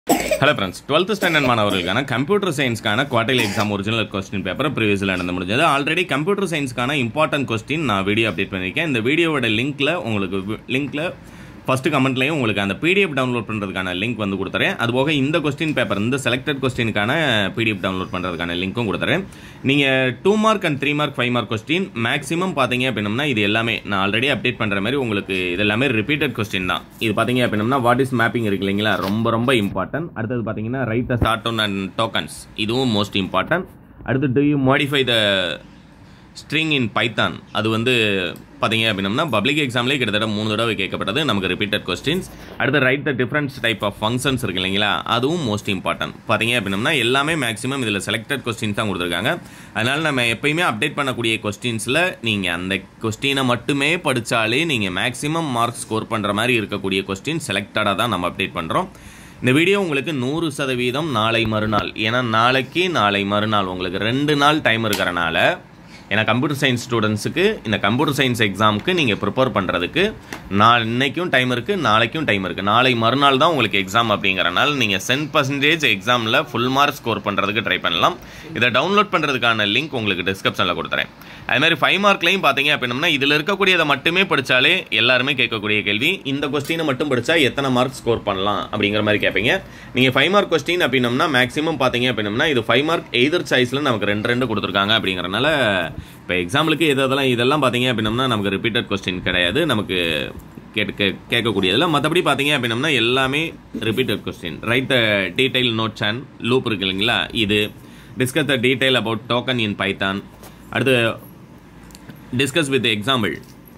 hello friends twelfth standard மாணவர்களுக்கான computer சயின்ஸ்க்கான quarterly exam original question paper ப்ரீவியஸில் நடந்து முடிஞ்சது ஆல்ரெடி கம்ப்யூட்டர் சயின்ஸ்க்கான இம்பார்ட்டன்ட் கொஸ்டின் நான் வீடியோ அப்டேட் பண்ணியிருக்கேன் இந்த வீடியோவோட லிங்க்ல உங்களுக்கு லிங்க்ல ஃபர்ஸ்ட் கமெண்ட்லையும் உங்களுக்கு அந்த பிடிஎஃப் டவுன்லோட் பண்ணுறதுக்கான லிங்க் வந்து கொடுத்துறேன் அதுபோக இந்த கொஸ்டின் பேப்பர் இந்த செலக்டட் கொஸ்டினுக்கான பிடிஎஃப் டவுன்லோட் பண்ணுறதுக்கான லிங்க்கும் கொடுத்துறேன் நீங்கள் two mark and three mark five mark question maximum பார்த்தீங்க அப்படின்னம்னா இது எல்லாமே நான் ஆல்ரெடி அப்டேட் பண்ணுற மாதிரி உங்களுக்கு இது எல்லாமே ரிப்பீட்டட் கொஸ்டின் தான் இது பார்த்தீங்க அப்படின்னம்னா வாட் இஸ் மேப்பிங் இருக்கு இல்லைங்களா ரொம்ப ரொம்ப இம்பார்ட்டன்ட் அடுத்தது பார்த்தீங்கன்னா write the short and tokens இதுவும் மோஸ்ட் இம்பார்ட்டன்ட் அடுத்து do you modify the string in Python அது வந்து பார்த்தீங்க அப்படின்னம்னா பப்ளிக் எக்ஸாம்லேயே கிட்டத்தட்ட மூணு தடவை கேட்கப்பட்டது நமக்கு ரிப்பீட்டட் கொஸ்டின்ஸ் அடுத்து write the different type of functions இருக்கு இல்லைங்களா அதுவும் மோஸ்ட் இம்பார்ட்டன்ட் பார்த்தீங்க அப்படின்னம்னா எல்லாமே மேக்ஸிமம் இதில் செலக்டட் கொஸ்டின்ஸ் தான் கொடுத்துருக்காங்க அதனால் நம்ம எப்பயுமே அப்டேட் பண்ணக்கூடிய கொஸ்டின்ஸில் நீங்கள் அந்த கொஸ்டினை மட்டுமே படித்தாலே நீங்கள் மேக்ஸிமம் மார்க் ஸ்கோர் பண்ணுற மாதிரி இருக்கக்கூடிய கொஸ்டின் செலக்டடாக தான் நம்ம அப்டேட் பண்ணுறோம் இந்த வீடியோ உங்களுக்கு நூறு சதவீதம் நாளை மறுநாள் ஏன்னா நாளைக்கு நாளை மறுநாள் உங்களுக்கு ரெண்டு நாள் டைம் இருக்கிறனால ஏன்னா கம்ப்யூட்டர் சயின்ஸ் ஸ்டூடெண்ட்ஸுக்கு இந்த கம்ப்யூட்டர் சயின்ஸ் எக்ஸாமுக்கு நீங்கள் ப்ரிப்பேர் பண்ணுறதுக்கு நான் இன்னைக்கும் டைம் இருக்குது நாளைக்கும் டைம் இருக்குது நாளை மறுநாள் தான் உங்களுக்கு எக்ஸாம் அப்படிங்கிறனால நீங்கள் சென்ட் பர்சன்டேஜ் எக்ஸாமில் ஃபுல் மார்க் ஸ்கோர் பண்ணுறதுக்கு ட்ரை பண்ணலாம் இதை டவுன்லோட் பண்ணுறதுக்கான லிங்க் உங்களுக்கு டிஸ்கிரிப்ஷனில் கொடுத்துறேன் அது மாதிரி ஃபைவ் மார்க்லையும் பார்த்தீங்க அப்படின்னா இதில் இருக்கக்கூடியதை மட்டுமே படித்தாலே எல்லாருமே கேட்கக்கூடிய கேள்வி இந்த கொஸ்டினை மட்டும் படித்தா எத்தனை மார்க் ஸ்கோர் பண்ணலாம் அப்படிங்கிற மாதிரி கேட்பீங்க நீங்கள் ஃபைவ் மார்க் கொஸ்டின் அப்படின்னம்னா மேக்ஸிமம் பார்த்தீங்க அப்படின்னா இது ஃபைவ் மார்க் எய்தர் சாய்ஸில் நமக்கு ரெண்டு ரெண்டு கொடுத்துருக்காங்க அப்படிங்கிறனால இப்போ எக்ஸாம்பிளுக்கு எது அதெல்லாம் இதெல்லாம் பார்த்தீங்க அப்படின்னம்னா நமக்கு ரிப்பீட்டட் கொஸ்டின் கிடையாது நமக்கு கேட்க கேட்கக்கூடியதில் மற்றபடி பார்த்தீங்க அப்படின்னம்னா எல்லாமே repeated question write the detail notes and loop இருக்கு இல்லைங்களா இது discuss the detail about token in Python அடுத்து discuss with example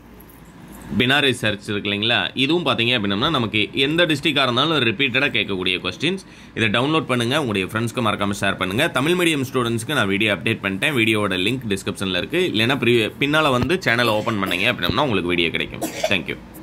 binary search இருக்கு இல்லைங்களா இதுவும் பார்த்தீங்க அப்படின்னா நமக்கு எந்த டிஸ்ட்ரிக்டாக இருந்தாலும் ரிப்பீட்டடாக கேட்கக்கூடிய கொஸ்டின்ஸ் இதை டவுன்லோட் பண்ணுங்கள் உங்களுடைய ஃப்ரெண்ட்ஸ்க்கு மறக்காமல் ஷேர் பண்ணுங்கள் தமிழ் மீடியம் ஸ்டூடெண்ட்ஸ்க்கு நான் வீடியோ அப்டேட் பண்ணிட்டேன் வீடியோட லிங்க் டிஸ்கிரிப்ஷனில் இருக்குது இல்லைனா ப்ரீ பின்னால் வந்து சேனலை ஓப்பன் பண்ணீங்க அப்படின்னா உங்களுக்கு வீடியோ கிடைக்கும் தேங்க்யூ